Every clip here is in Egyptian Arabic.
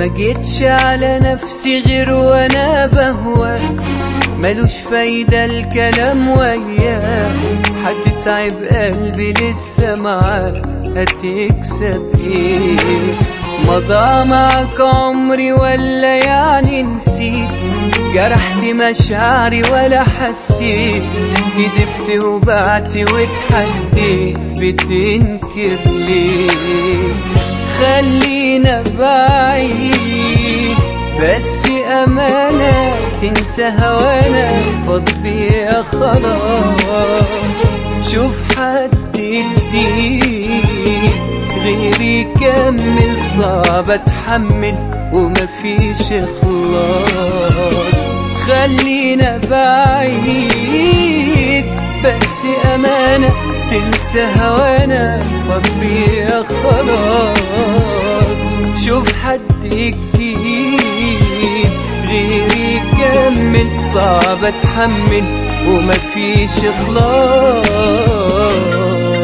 جيتش على نفسي غير وانا بهوى ملوش فايدة الكلام وياه هتتعب قلبي لسه معاك هتكسب ايه مضى معك عمري ولا يعني نسيت جرحت مشاعري ولا حسيت كدبت وبعت واتحديت بتنكر ليه خلينا بعيد بس أمانة تنسى هوانا فاض بيا خلاص شوف حد جديد غيري كمل صعب اتحمل ومفيش خلاص خلينا بعيد بس أمانة تنسى هوانا فاض بيا خلاص شوف حد جديد غيري كمل صعب اتحمل ومفيش خلاص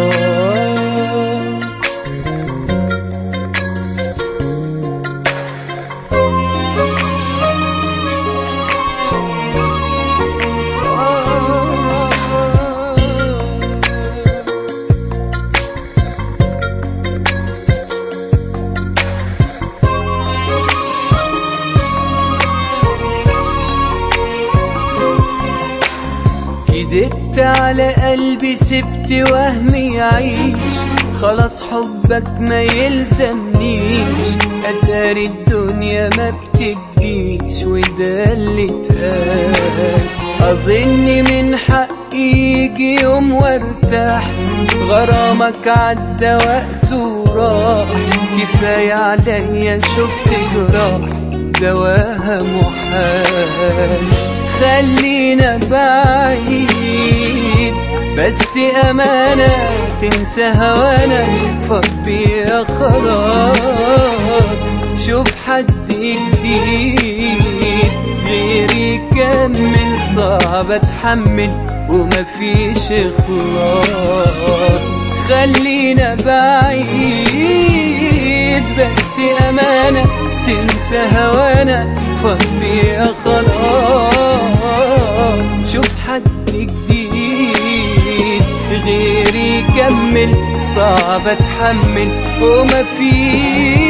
كدبت على قلبي سبت وهمي يعيش خلاص حبك ما يلزمنيش اتاري الدنيا ما بتجديش وده اللي اتقال اظن من حقي يجي يوم وارتاح غرامك عدى وقته وراح كفاية عليا شفت جراح دواها محال خلينا بعيد بس أمانة تنسى هوانا فاض بيا خلاص شوف حد جديد غيري كمل صعب اتحمل ومفيش خلاص خلينا بعيد بس أمانة تنسى هوانا فاض بيا خلاص شوف حد جديد غيري كمل صعب اتحمل ومفيش